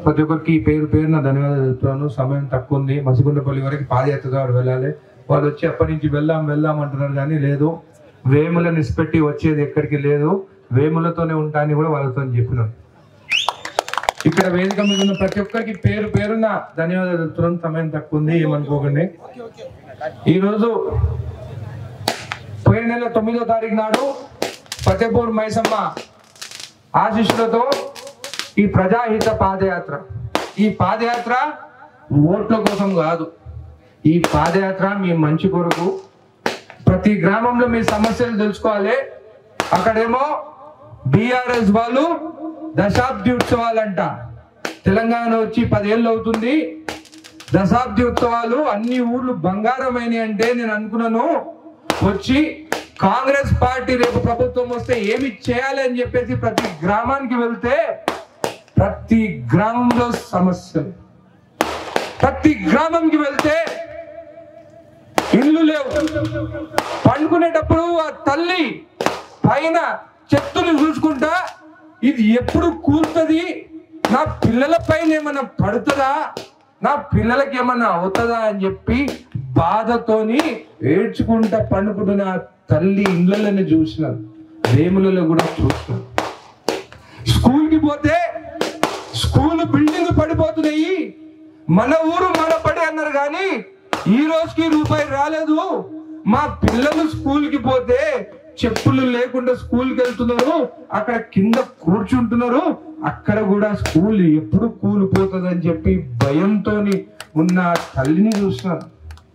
ప్రతి ఒక్కరికి పేరు పేరున ధన్యవాదాలు చెప్తున్నాను సమయం తక్కువ ఉంది మసిగుండపల్లి వరకు పాదయాత్ర ద్వారా వెళ్ళాలి వాళ్ళు వచ్చి అప్పటి నుంచి వెళ్దాం వెళ్దాం అంటున్నారు కానీ లేదు వేములను ఇసిపెట్టి వచ్చేది ఎక్కడికి లేదు వేములతోనే ఉంటా అని కూడా వాళ్ళతో చెప్పినాను ఇక్కడ వేదిక మీద ఉన్న ప్రతి ఒక్కరికి పేరు పేరున ధన్యవాదాలు చెప్తున్నాను సమయం తక్కువ ఉంది ఏమనుకోకండి ఈరోజు పోయిన నెల తొమ్మిదో తారీఖు నాడు ఫతేపూర్ మైసమ్మ ఆశీస్సులతో ఈ ప్రజాహిత పాదయాత్ర ఈ పాదయాత్ర ఓట్ల కోసం కాదు ఈ పాదయాత్ర మీ మంచి కొరకు ప్రతి గ్రామంలో మీ సమస్యలు తెలుసుకోవాలి అక్కడేమో బీఆర్ఎస్ వాళ్ళు దశాబ్ది ఉత్సవాలంట తెలంగాణ వచ్చి పదేళ్ళు అవుతుంది దశాబ్ది ఉత్సవాలు అన్ని ఊర్లు బంగారమైన అంటే నేను అనుకున్నాను వచ్చి కాంగ్రెస్ పార్టీ రేపు ప్రభుత్వం వస్తే ఏమి చేయాలి అని చెప్పేసి ప్రతి గ్రామానికి వెళ్తే ప్రతి గ్రామంలో సమస్యలు ప్రతి గ్రామంకి వెళ్తే ఇల్లు లేవు పండుకునేటప్పుడు ఆ తల్లి పైన చెట్టుని చూసుకుంటా ఇది ఎప్పుడు కూలుతుంది నా పిల్లల పైన ఏమైనా పడుతుందా నా పిల్లలకి ఏమన్నా అవుతుందా అని చెప్పి బాధతోని ఏడ్చుకుంటా పండుకుంటున్న ఆ తల్లి ఇళ్ళని చూసినాను వేములలో కూడా చూసినాను స్కూల్కి పోతే స్కూల్ బిల్డింగ్ పడిపోతున్నాయి మన ఊరు మన పడి అన్నారు కానీ ఈ రోజుకి రూపాయి రాలేదు మా పిల్లలు స్కూల్ కి పోతే చెప్పులు లేకుండా స్కూల్ కి వెళ్తున్నారు అక్కడ కింద కూర్చుంటున్నారు అక్కడ కూడా స్కూల్ ఎప్పుడు కూలిపోతుంది అని చెప్పి భయంతో ఉన్న ఆ తల్లిని చూసినాను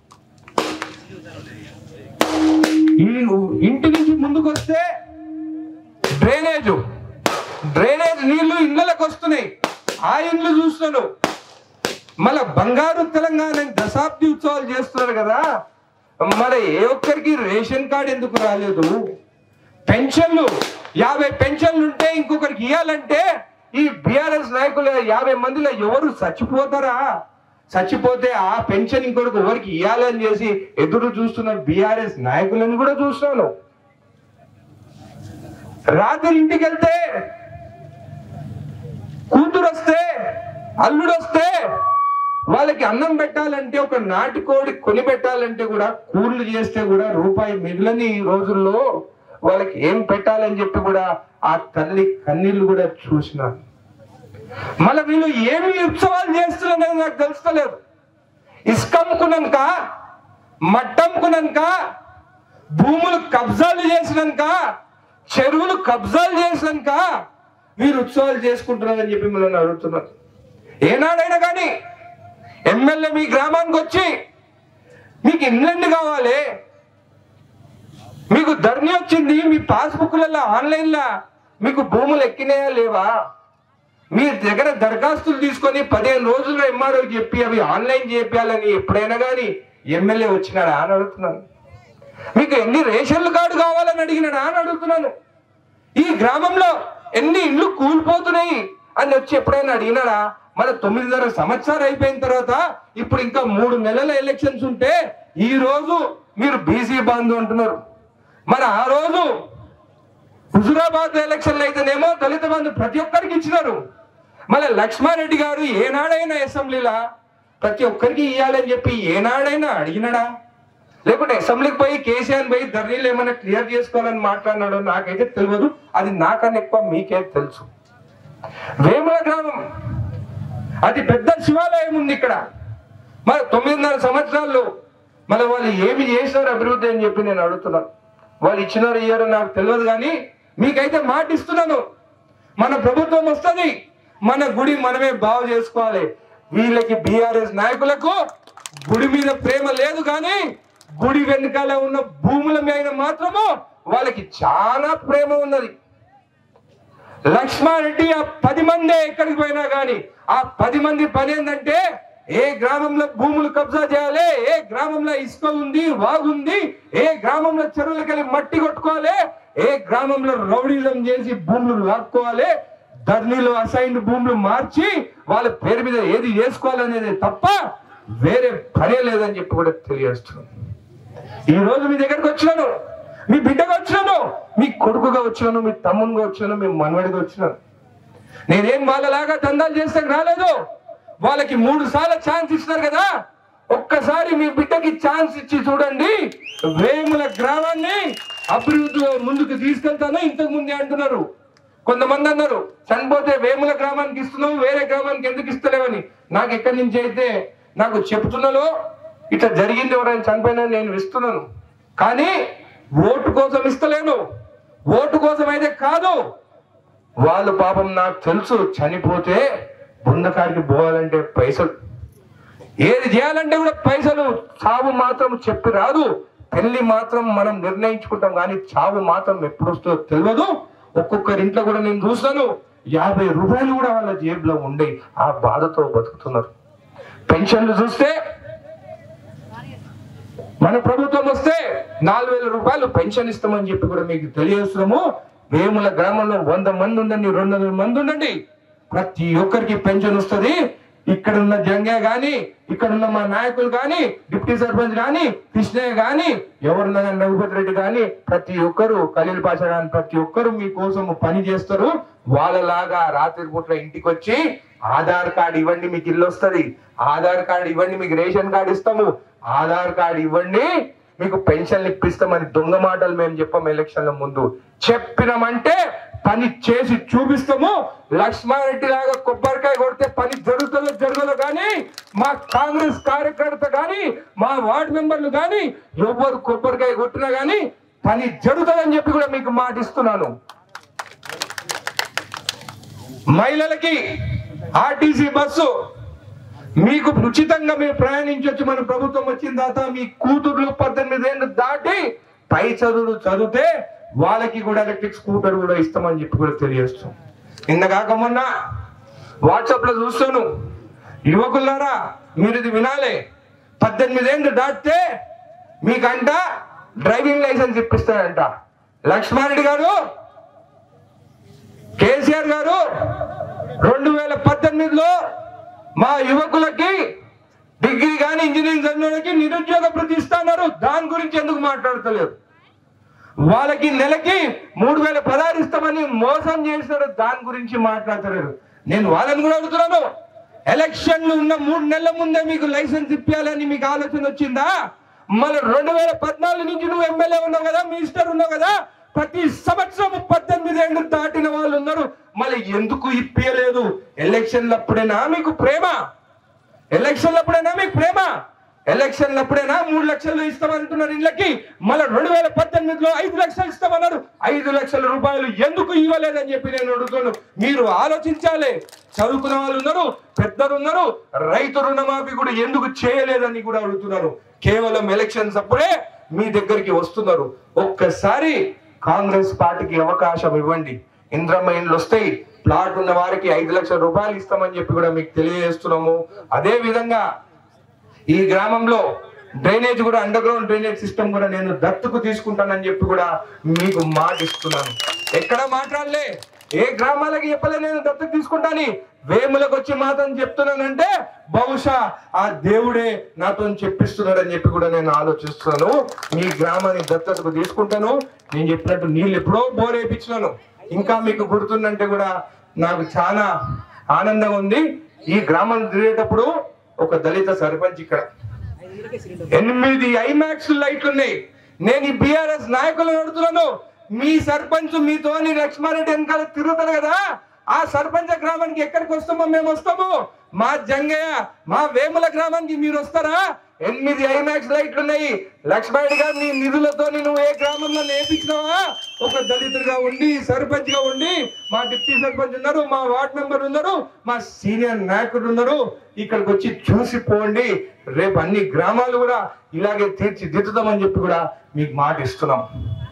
ఈ ఇంటి నుంచి ముందుకు వస్తే డ్రైనేజ్ డ్రైనేజ్ నీళ్లు ఇళ్ళకి వస్తున్నాయి ఆ ఇండ్లు చూస్తున్నాను మళ్ళా బంగారు తెలంగాణ అని దశాబ్ది ఉత్సవాలు చేస్తున్నారు కదా మరి ఏ ఒక్కరికి రేషన్ కార్డు ఎందుకు రాలేదు పెన్షన్లు యాభై పెన్షన్లు ఉంటే ఇంకొకరికి ఇవ్వాలంటే ఈ బీఆర్ఎస్ నాయకులు యాభై మందిలో ఎవరు చచ్చిపోతారా చచ్చిపోతే ఆ పెన్షన్ ఇంకొకరికి ఎవరికి ఇవ్వాలని చేసి ఎదురు చూస్తున్న బీఆర్ఎస్ నాయకులను కూడా చూస్తున్నాను రాత్రి ఇంటికి వెళ్తే కూతురు వస్తే అల్లుడు వస్తే వాళ్ళకి అన్నం పెట్టాలంటే ఒక నాటుకోడి కొని పెట్టాలంటే కూడా కూర్లు చేస్తే కూడా రూపాయి మిగిలని ఈ రోజుల్లో వాళ్ళకి ఏం పెట్టాలని చెప్పి కూడా ఆ తల్లి కన్నీళ్లు కూడా చూసిన మళ్ళీ వీళ్ళు ఏమి ఉత్సవాలు చేస్తున్నారని నాకు తెలుస్తలేదు ఇసుకమ్ముకున్నాక మట్టమ్ముకున్నాక భూములు కబ్జాలు చేసినాక చెరువులు కబ్జాలు చేసినాక మీరు ఉత్సవాలు చేసుకుంటున్నారని చెప్పి మిమ్మల్ని అడుగుతున్నారు ఏనాడైనా కానీ ఎమ్మెల్యే మీ గ్రామానికి వచ్చి మీకు ఇన్లండ్ కావాలి మీకు ధరణి వచ్చింది మీ పాస్బుక్లలో ఆన్లైన్లో మీకు భూములు ఎక్కినాయా లేవా మీ దగ్గర దరఖాస్తులు తీసుకొని పదిహేను రోజుల్లో ఎంఆర్ఓ చెప్పి అవి ఆన్లైన్ చేయాలని ఎప్పుడైనా కానీ ఎమ్మెల్యే వచ్చినాడా అని అడుగుతున్నాను మీకు ఎన్ని రేషన్లు కార్డు కావాలని అడిగినాడా అని అడుగుతున్నాను ఈ గ్రామంలో ఎన్ని ఇండ్లు కూలిపోతున్నాయి అని వచ్చి ఎప్పుడైనా అడిగినాడా మన తొమ్మిదిన్నర సంవత్సరాలు అయిపోయిన తర్వాత ఇప్పుడు ఇంకా మూడు నెలల ఎలక్షన్స్ ఉంటే ఈ రోజు మీరు బీసీ బంధు అంటున్నారు మరి ఆ రోజు హుజురాబాద్ ఎలక్షన్లు అయితేనేమో దళిత బంధు ప్రతి ఒక్కరికి ఇచ్చినారు మళ్ళీ లక్ష్మారెడ్డి గారు ఏనాడైనా అసెంబ్లీలా ప్రతి ఒక్కరికి ఇవ్వాలని చెప్పి ఏనాడైనా అడిగినాడా లేకుంటే అసెంబ్లీకి పోయి కేసీఆర్ పోయి ధరణిలు ఏమైనా క్లియర్ చేసుకోవాలని మాట్లాడినాడో నాకైతే తెలియదు అది నాకన్నా ఎక్కువ మీకే తెలుసు వేముల గ్రామం అది పెద్ద శివాలయం ఉంది ఇక్కడ మరి తొమ్మిదిన్నర సంవత్సరాల్లో మరి వాళ్ళు ఏమి చేసినారు అభివృద్ధి అని చెప్పి నేను అడుగుతున్నాను వాళ్ళు ఇచ్చినారు ఇయ్యారో నాకు తెలియదు కానీ మీకైతే మాట ఇస్తున్నాను మన ప్రభుత్వం వస్తుంది మన గుడి మనమే బాగు చేసుకోవాలి వీళ్ళకి బీఆర్ఎస్ నాయకులకు గుడి మీద ప్రేమ లేదు కానీ గుడి వెనకాల ఉన్న భూముల మీద మాత్రము వాళ్ళకి చాలా ప్రేమ ఉన్నది లక్ష్మారెడ్డి ఆ పది మందే ఎక్కడికి పోయినా గాని ఆ పది మంది పని ఏంటంటే ఏ గ్రామంలో భూములు కబ్జా చేయాలి ఏ గ్రామంలో ఇసుక ఉంది వాగుంది ఏ గ్రామంలో చెరువులకి వెళ్ళి మట్టి కొట్టుకోవాలి ఏ గ్రామంలో రౌడీజం చేసి భూములు లాక్కోవాలి ధర్నీలు అసైన్ భూములు మార్చి వాళ్ళ పేరు మీద ఏది చేసుకోవాలనేది తప్ప వేరే పనే లేదని చెప్పి కూడా తెలియజేస్తున్నాను ఈ రోజు మీ దగ్గరకు వచ్చినాను మీ బిడ్డగా వచ్చినాను మీ కొడుకుగా వచ్చినాను మీ తమ్మునిగా వచ్చినాను మీ మనవడిగా వచ్చినాను నేనేం వాళ్ళలాగా దందాలు చేస్తే రాలేదు వాళ్ళకి మూడు సార్లు ఛాన్స్ ఇస్తున్నారు కదా ఒక్కసారి మీ బిడ్డకి ఛాన్స్ ఇచ్చి చూడండి వేముల గ్రామాన్ని అభివృద్ధిలో ముందుకు తీసుకెళ్తాను ఇంతకు ముందే అంటున్నారు కొంతమంది అన్నారు చనిపోతే వేముల గ్రామానికి ఇస్తున్నావు వేరే గ్రామానికి ఎందుకు ఇస్తలేవని నాకు ఎక్కడి నుంచి అయితే నాకు చెప్తున్నాలో ఇట్లా జరిగింది ఎవరైనా చనిపోయినా నేను ఇస్తున్నాను కానీ ఓటు కోసం ఇస్తలేను ఓటు కోసం అయితే కాదు వాళ్ళు పాపం నాకు తెలుసు చనిపోతే బృందకాడికి పోవాలంటే పైసలు ఏది చేయాలంటే కూడా పైసలు చావు మాత్రం చెప్పి రాదు పెళ్లి మాత్రం మనం నిర్ణయించుకుంటాం కానీ చావు మాత్రం ఎప్పుడు వస్తుందో తెలియదు ఒక్కొక్కరి ఇంట్లో కూడా నేను చూస్తాను యాభై రూపాయలు కూడా వాళ్ళ జేబులో ఉండే ఆ బాధతో బతుకుతున్నారు పెన్షన్లు చూస్తే మన ప్రభుత్వం వస్తే నాలుగు వేల రూపాయలు పెన్షన్ ఇస్తామని చెప్పి కూడా మీకు తెలియజేస్తున్నాము వేముల గ్రామంలో వంద మంది ఉండండి రెండు వందల మంది ఉండండి ప్రతి ఒక్కరికి పెన్షన్ వస్తుంది ఇక్కడ ఉన్న జంగే గాని ఇక్కడ ఉన్న మా నాయకులు గాని డిప్యూటీ సర్పంచ్ గాని కృష్ణయ్య గాని ఎవరున్నా కానీ రఘుపతి రెడ్డి గాని ప్రతి ఒక్కరు ఖలీల్ పాషా గాని ప్రతి ఒక్కరు మీకోసం పని చేస్తారు వాళ్ళలాగా రాత్రి పూట్ల ఇంటికి వచ్చి ఆధార్ కార్డు ఇవ్వండి మీకు ఇల్లు వస్తుంది ఆధార్ కార్డు ఇవ్వండి మీకు రేషన్ కార్డు ఇస్తాము ఆధార్ కార్డు ఇవ్వండి మీకు పెన్షన్లు ఇప్పిస్తామని దొంగ మాటలు మేము చెప్పాము ఎలక్షన్ల ముందు చెప్పినామంటే పని చేసి చూపిస్తాము లక్ష్మారెడ్డి లాగా కొబ్బరికాయ కొడితే పని జరుగుతుందో జరగదో కానీ మా కాంగ్రెస్ కార్యకర్త కానీ మా వార్డు మెంబర్లు కానీ ఎవరు కొబ్బరికాయ కొట్టినా కానీ పని జరుగుతుందని చెప్పి కూడా మీకు మాట ఇస్తున్నాను మహిళలకి ఆర్టీసీ బస్సు మీకు ఉచితంగా మీరు ప్రయాణించవచ్చు మన ప్రభుత్వం వచ్చిన తర్వాత మీ కూతుర్లు పద్దెనిమిది ఏళ్ళు దాటి పై చదువులు చదివితే వాళ్ళకి కూడా ఎలక్ట్రిక్ స్కూటర్ కూడా ఇస్తామని చెప్పి కూడా తెలియజేస్తాం నిన్న కాక మొన్న వాట్సాప్ లో చూస్తాను యువకులారా మీరు ఇది వినాలి పద్దెనిమిది ఏళ్ళు దాటితే మీకంట డ్రైవింగ్ లైసెన్స్ ఇప్పిస్తారంట లక్ష్మారెడ్డి గారు కేసీఆర్ గారు రెండు వేల పద్దెనిమిదిలో మా యువకులకి డిగ్రీ కానీ ఇంజనీరింగ్ చదివినకి నిరుద్యోగ ప్రతి ఇస్తున్నారు దాని గురించి ఎందుకు మాట్లాడతలేరు వాళ్ళకి నెలకి మూడు వేల పదహారు ఇస్తామని మోసం చేసినారు దాని గురించి మాట్లాడతలేరు నేను వాళ్ళని కూడా అడుగుతున్నాను ఎలక్షన్లు ఉన్న మూడు నెలల ముందే మీకు లైసెన్స్ ఇప్పించాలని మీకు ఆలోచన వచ్చిందా మళ్ళీ రెండు వేల పద్నాలుగు నుంచి నువ్వు ఎమ్మెల్యే ఉన్నావు కదా మినిస్టర్ ఉన్నావు కదా ప్రతి సంవత్సరం పద్దెనిమిది ఏళ్ళు దాటిన వాళ్ళు ఉన్నారు మళ్ళీ ఎందుకు ఇప్పియలేదు ఎలక్షన్లప్పుడేనా మీకు ప్రేమ ఎలక్షన్లప్పుడైనా మీకు ప్రేమ ఎలక్షన్లప్పుడైనా మూడు లక్షలు ఇస్తామంటున్నారు ఇళ్ళకి మళ్ళీ రెండు వేల పద్దెనిమిదిలో ఐదు లక్షలు ఇస్తామన్నారు ఐదు లక్షల రూపాయలు ఎందుకు ఇవ్వలేదని చెప్పి నేను అడుగుతాను మీరు ఆలోచించాలి చదువుకున్న వాళ్ళు ఉన్నారు పెద్దలు ఉన్నారు రైతు రుణమాఫీ కూడా ఎందుకు చేయలేదని కూడా అడుగుతున్నారు కేవలం ఎలక్షన్స్ అప్పుడే మీ దగ్గరికి వస్తున్నారు ఒక్కసారి కాంగ్రెస్ పార్టీకి అవకాశం ఇవ్వండి ఇంద్రమ్మ ఇండ్లు వస్తాయి ప్లాట్ ఉన్న వారికి ఐదు లక్షల రూపాయలు ఇస్తామని చెప్పి కూడా మీకు తెలియజేస్తున్నాము అదే విధంగా ఈ గ్రామంలో డ్రైనేజ్ కూడా అండర్ గ్రౌండ్ డ్రైనేజ్ సిస్టమ్ కూడా నేను దత్తుకు తీసుకుంటానని చెప్పి కూడా మీకు మాట ఇస్తున్నాను ఎక్కడ మాట్లాడలే ఏ గ్రామాలకి చెప్పలే నేను దత్తకు తీసుకుంటాని వేములకు వచ్చి మాత్రం చెప్తున్నానంటే బహుశా ఆ దేవుడే నాతో చెప్పిస్తున్నాడని చెప్పి కూడా నేను ఆలోచిస్తున్నాను మీ గ్రామాన్ని దత్తతకు తీసుకుంటాను నేను చెప్పినట్టు నీళ్ళు ఎప్పుడో బోర్ వేయించినాను ఇంకా మీకు గుర్తుందంటే కూడా నాకు చాలా ఆనందంగా ఉంది ఈ గ్రామం తిరిగేటప్పుడు ఒక దళిత సర్పంచ్ ఇక్కడ ఎనిమిది ఐమాక్స్ లైట్లు ఉన్నాయి నేను ఈ బిఆర్ఎస్ నాయకులను అడుగుతున్నాను మీ సర్పంచ్ మీతోని లక్ష్మారెడ్డి వెనకాల తిరుగుతారు కదా ఆ సర్పంచ్ గ్రామానికి ఎక్కడికి వస్తామో మేము వస్తాము మా జంగయ్య మా వేముల గ్రామానికి మీరు వస్తారా ఎనిమిది ఐమాక్స్ లైట్లు ఉన్నాయి లక్ష్మారెడ్డి గారు నీ నిధులతో నువ్వు ఏ గ్రామంలో నేర్పించినావా ఒక దళితుడిగా ఉండి సర్పంచ్ గా ఉండి మా డిప్యూటీ సర్పంచ్ ఉన్నారు మా వార్డ్ మెంబర్ ఉన్నారు మా సీనియర్ నాయకుడు ఉన్నారు ఇక్కడికి వచ్చి చూసి పోండి రేపు అన్ని గ్రామాలు కూడా ఇలాగే తీర్చిదిద్దుతామని చెప్పి కూడా మీకు మాట ఇస్తున్నాం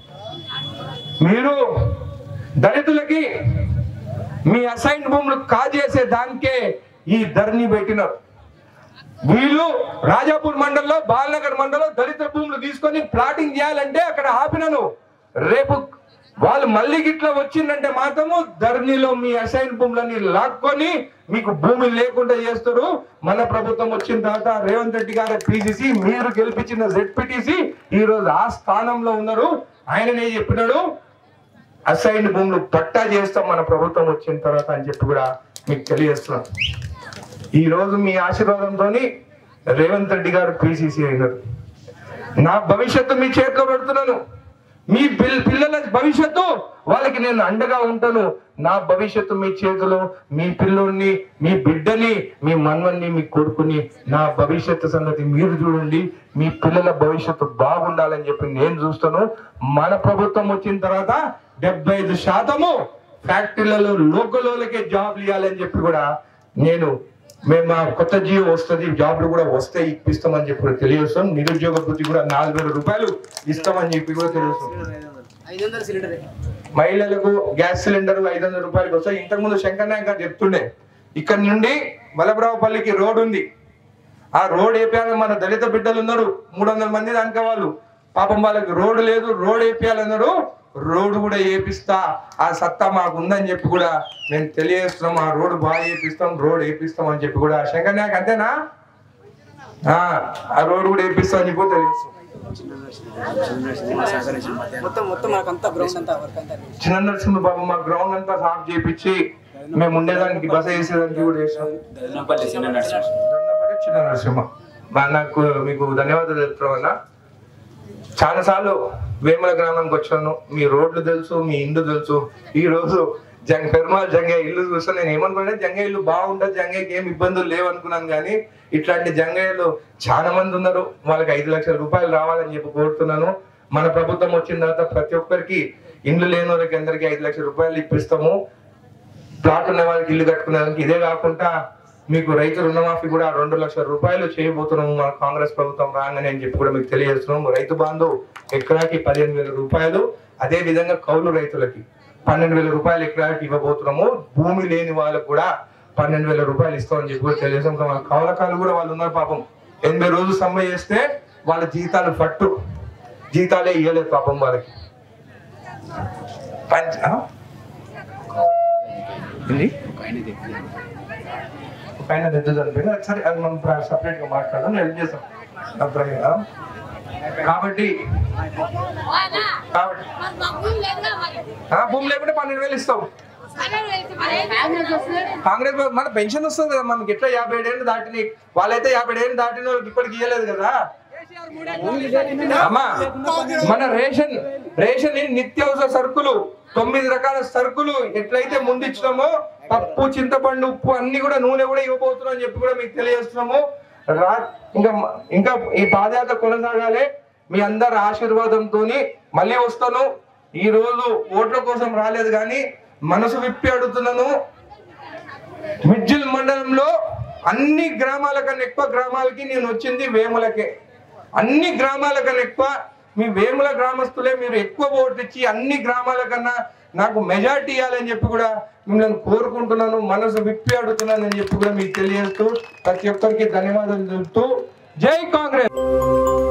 మీరు దళితులకి మీ అసైన్ భూములు కాజేసే దానికే ఈ ధరణి పెట్టినారు వీళ్ళు రాజాపూర్ మండలంలో బాలనగర్ మండలంలో దళిత భూములు తీసుకొని ప్లాటింగ్ చేయాలంటే అక్కడ ఆపినను రేపు వాళ్ళు మళ్ళీ గిట్లా వచ్చిందంటే మాత్రము ధరణిలో మీ అసైన్ భూములన్నీ లాక్కొని మీకు భూమి లేకుండా చేస్తారు మన ప్రభుత్వం వచ్చిన తర్వాత రేవంత్ రెడ్డి గారి పీసీసీ మీరు గెలిపించిన జెడ్పీటీసీ ఈ రోజు ఆ స్థానంలో ఉన్నారు ఆయననే చెప్పినాడు అసైన్ భూములు పట్టా చేస్తాం మన ప్రభుత్వం వచ్చిన తర్వాత అని చెప్పి కూడా మీకు తెలియజేస్తున్నాం ఈ రోజు మీ ఆశీర్వాదంతో రేవంత్ రెడ్డి గారు పిసిసి అయినారు నా భవిష్యత్తు మీ చేతిలో పెడుతున్నాను మీ పిల్- పిల్లల భవిష్యత్తు వాళ్ళకి నేను అండగా ఉంటాను నా భవిష్యత్తు మీ చేతిలో మీ పిల్లోడిని మీ బిడ్డని మీ మన్వన్ని మీ కొడుకుని నా భవిష్యత్తు సంగతి మీరు చూడండి మీ పిల్లల భవిష్యత్తు బాగుండాలని చెప్పి నేను చూస్తాను మన ప్రభుత్వం వచ్చిన తర్వాత డెబ్బై ఐదు శాతము ఫ్యాక్టరీలలో లోకలోలకే జాబ్లు ఇవ్వాలని చెప్పి కూడా నేను మేము మా కొత్త జియో వస్తుంది జాబ్లు కూడా వస్తాయి ఇప్పిస్తామని చెప్పి కూడా తెలియజేస్తాం నిరుద్యోగ వృత్తి కూడా నాలుగు వేల రూపాయలు ఇస్తామని చెప్పి కూడా తెలియజేస్తాం ఐదు వందల సిలిండర్ మహిళలకు గ్యాస్ సిలిండర్ ఐదు వందల రూపాయలకి వస్తాయి ఇంతకు ముందు శంకర్ నాయక్ గారు చెప్తుండే ఇక్కడ నుండి మలబ్రావుపల్లికి రోడ్ ఉంది ఆ రోడ్ వేపియాలి మన దళిత బిడ్డలు ఉన్నారు మూడు వందల మంది దానిక వాళ్ళు పాపం వాళ్ళకి రోడ్డు లేదు రోడ్ వేపియాలన్నారు రోడ్డు కూడా వేపిస్తా ఆ సత్తా మాకు ఉందని చెప్పి కూడా మేము తెలియజేస్తున్నాం ఆ రోడ్డు బాగా వేపిస్తాం రోడ్ వేపిస్తాం అని చెప్పి కూడా శంకర్ నాయక్ అంతేనా ఆ, ఆ రోడ్డు కూడా వేపిస్తాం అని చెప్పి కూడా తెలియజేస్తాం మొత్తం మొత్తం మనకు అంతా గ్రౌండ్ అంతా వర్క్ అంతా చిన్న నరసింహ బాబు మా గ్రౌండ్ అంతా సాఫ్ చేపించి మేము ఉండేదానికి బస వేసేదానికి కూడా చేసాం దొన్నపల్లి చిన్న నరసింహ దొన్నపల్లి చిన్న నరసింహ మా నాకు మీకు ధన్యవాదాలు చెప్తున్నా చాలా సార్లు వేముల గ్రామానికి వచ్చాను మీ రోడ్లు తెలుసు మీ ఇండ్లు తెలుసు ఈ రోజు జంగ పెరుమాల్ జంగే ఇల్లు చూస్తే నేను ఏమనుకున్నా జంగే ఇల్లు బాగుంటుంది జంగేకి ఏం ఇబ్బందులు లేవు అనుకున్నాను కానీ ఇట్లాంటి జంగయ్యలు చాలా మంది ఉన్నారు వాళ్ళకి ఐదు లక్షల రూపాయలు రావాలని చెప్పి కోరుతున్నాను మన ప్రభుత్వం వచ్చిన తర్వాత ప్రతి ఒక్కరికి ఇండ్లు లేని వాళ్ళకి అందరికి ఐదు లక్షల రూపాయలు ఇప్పిస్తాము ప్లాట్ ఉన్న వాళ్ళకి ఇల్లు కట్టుకునేదానికి ఇదే కాకుండా మీకు రైతు రుణమాఫీ కూడా రెండు లక్షల రూపాయలు చేయబోతున్నాము మన కాంగ్రెస్ ప్రభుత్వం రాగానే అని చెప్పి కూడా మీకు తెలియజేస్తున్నాము రైతు బంధు ఎకరాకి పదిహేను వేల రూపాయలు అదే విధంగా కౌలు రైతులకి పన్నెండు వేల రూపాయలు ఎకరాకి ఇవ్వబోతున్నాము భూమి లేని వాళ్ళకు కూడా పన్నెండు వేల రూపాయలు ఇస్తామని చెప్పి కూడా తెలియజేస్తాం ఇంకా వాళ్ళ కౌలకాలు కూడా వాళ్ళు ఉన్నారు పాపం ఎనభై రోజులు సమ్మె చేస్తే వాళ్ళ జీతాలు పట్టు జీతాలే ఇవ్వలేదు పాపం వాళ్ళకి పంచ ఆ? ఏంది ఒక ఆయన ఎద్దు చనిపోయింది అది సరే అది మనం సపరేట్ గా మాట్లాడదాం హెల్ప్ చేస్తాం అభిప్రాయం కాబట్టి కాబట్టి ఆ, భూమి లేకుంటే పన్నెండు వేలు ఇస్తాం కాంగ్రెస్ పార్టీ- మన పెన్షన్ వస్తుంది కదా మనకి ఎట్లా యాభై ఏళ్ళు దాటిని వాళ్ళైతే యాభై ఏళ్ళు దాటిన వాళ్ళకి ఇప్పటికి ఇవ్వలేదు కదా అమ్మా మన రేషన్ రేషన్ ఈ నిత్యావసర సరుకులు తొమ్మిది రకాల సరుకులు ఎట్లయితే ముందు ఇచ్చినామో పప్పు చింతపండు ఉప్పు అన్ని కూడా నూనె కూడా ఇవ్వబోతున్నాం అని చెప్పి కూడా మీకు తెలియజేస్తున్నాము రా ఇంకా ఇంకా ఈ పాదయాత్ర కొనసాగాలి మీ అందరి ఆశీర్వాదంతో మళ్ళీ వస్తాను ఈ రోజు ఓట్ల కోసం రాలేదు కానీ మనసు విప్పి అడుగుతున్నాను మిడ్జిల్ మండలంలో అన్ని గ్రామాల కన్నా ఎక్కువ గ్రామాలకి నేను వచ్చింది వేములకే అన్ని గ్రామాల కన్నా ఎక్కువ మీ వేముల గ్రామస్తులే మీరు ఎక్కువ ఓటు ఇచ్చి అన్ని గ్రామాల కన్నా నాకు మెజార్టీ ఇవ్వాలని చెప్పి కూడా మిమ్మల్ని కోరుకుంటున్నాను మనసు విప్పి అడుగుతున్నాను అని చెప్పి కూడా మీకు తెలియజేస్తూ ప్రతి ఒక్కరికి ధన్యవాదాలు తెలుపుతూ జై కాంగ్రెస్